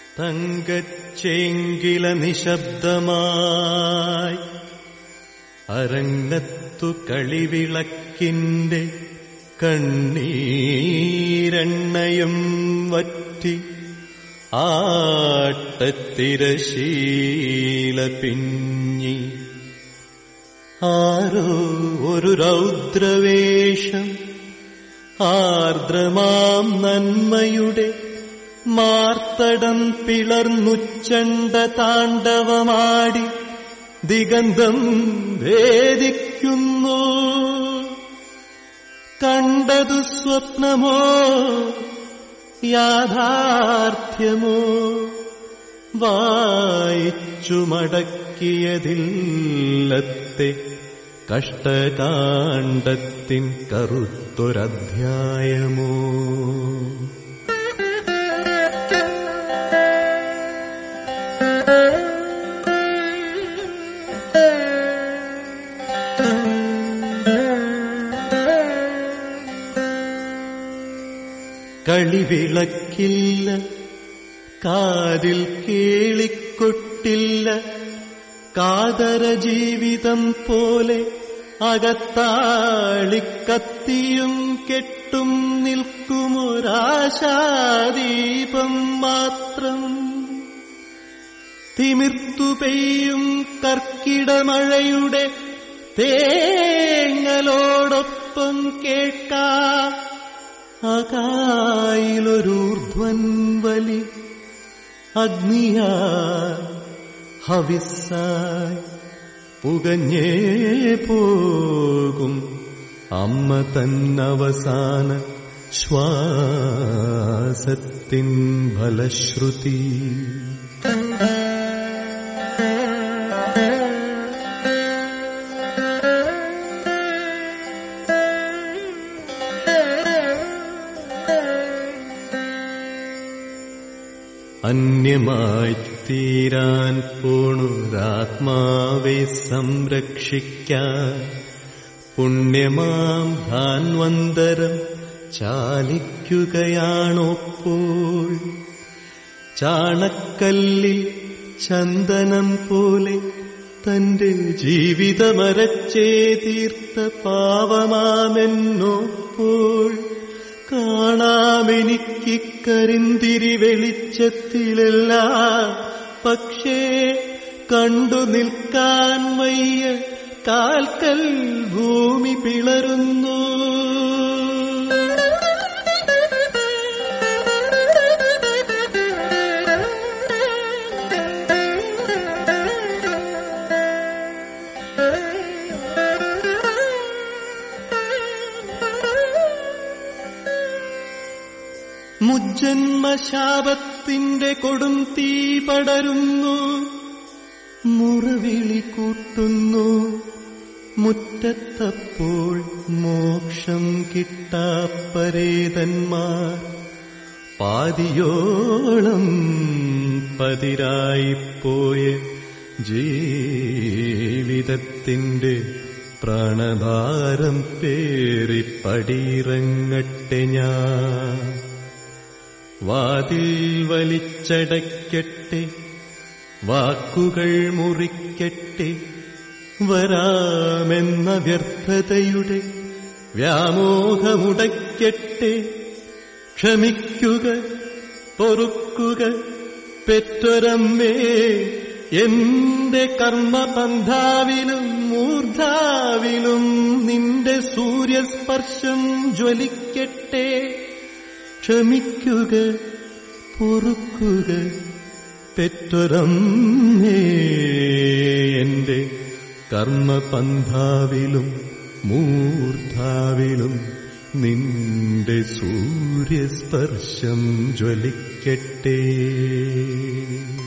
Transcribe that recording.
തങ്കച്ചേങ്കില നിശബ്ദമായി അരങ്ങത്തു കളിവിളക്കിന്റെ കണ്ണീരെണ്ണയും വറ്റി ആട്ടത്തിരശീല പിഞ്ഞി ആരോ ഒരു രൗദ്രവേഷം ആർദ്രമാം നന്മയുടെ മാർത്തടം പിളർന്നുച്ചണ്ട താണ്ഡവമാടി ദിഗന്ധം ഭേദിക്കുന്നു കണ്ടതു സ്വപ്നമോ യാഥാർത്ഥ്യമോ വായിച്ചു മടക്കിയതില്ലത്തെ കഷ്ടകാണ്ഡത്തിൻ കറുത്തൊരധ്യായമോ കളിവിളക്കില്ല കാതിൽ കേളിക്കൊട്ടില്ല കാതര ജീവിതം പോലെ അകത്താളിക്കത്തിയും കെട്ടും നിൽക്കുമൊരാശാദീപം മാത്രം തിമിർത്തു പെയ്യും കർക്കിടമഴയുടെ തേങ്ങലോടൊപ്പം കേൾക്കാം അകായിലൊരൂർധ്വൻ വലി അഗ്നിയായി ഹവിസായി പുകഞ്ഞേ പോകും അമ്മ തന്നവസാന ശ്വാസത്തിൻ ഫലശ്രുതി അന്യമായി തീരാൻ പോണുരാത്മാവെ സംരക്ഷിക്കാൻ പുണ്യമാം ധാൻവന്തരം ചാലിക്കുകയാണോപ്പോൾ ചാണക്കല്ലിൽ ചന്ദനം പോലെ തന്റെ ജീവിതമരച്ചേ തീർത്ത പാവമാമെന്നോപ്പോൾ കാണാമെനിക്ക് കരിന്തിരി വെളിച്ചത്തിലല്ല പക്ഷേ കണ്ടു നിൽക്കാൻ വയ്യ കാൽക്കൽ ഭൂമി പിളരുന്നു മുജ്ജന്മശാപത്തിന്റെ കൊടും തീ പടരുന്നു മുറവിളി കൂട്ടുന്നു മുറ്റത്തപ്പോൾ മോക്ഷം കിട്ടാപ്പരേതന്മാർ പാതിയോളം പതിരായിപ്പോയ ജീവിതത്തിന്റെ പ്രാണഭാരം പേറി പടിയിറങ്ങട്ടെ ഞാൻ വാതിൽ വലിച്ചടയ്ക്കട്ടെ വാക്കുകൾ മുറിക്കട്ടെ വരാമെന്ന വ്യർത്ഥതയുടെ വ്യാമോഹമുടയ്ക്കട്ടെ ക്ഷമിക്കുക പൊറുക്കുക പെറ്റൊരമ്മേ എന്റെ കർമ്മപന്ഥാവിലും മൂർധാവിലും നിന്റെ സൂര്യസ്പർശം ജ്വലിക്കട്ടെ ക്ഷമിക്കുക പൊറുക്കുക പെറ്റൊരമ്മേ എന്റെ കർമ്മപന്ഥാവിലും മൂർധാവിലും നിന്റെ സൂര്യസ്പർശം ജ്വലിക്കട്ടെ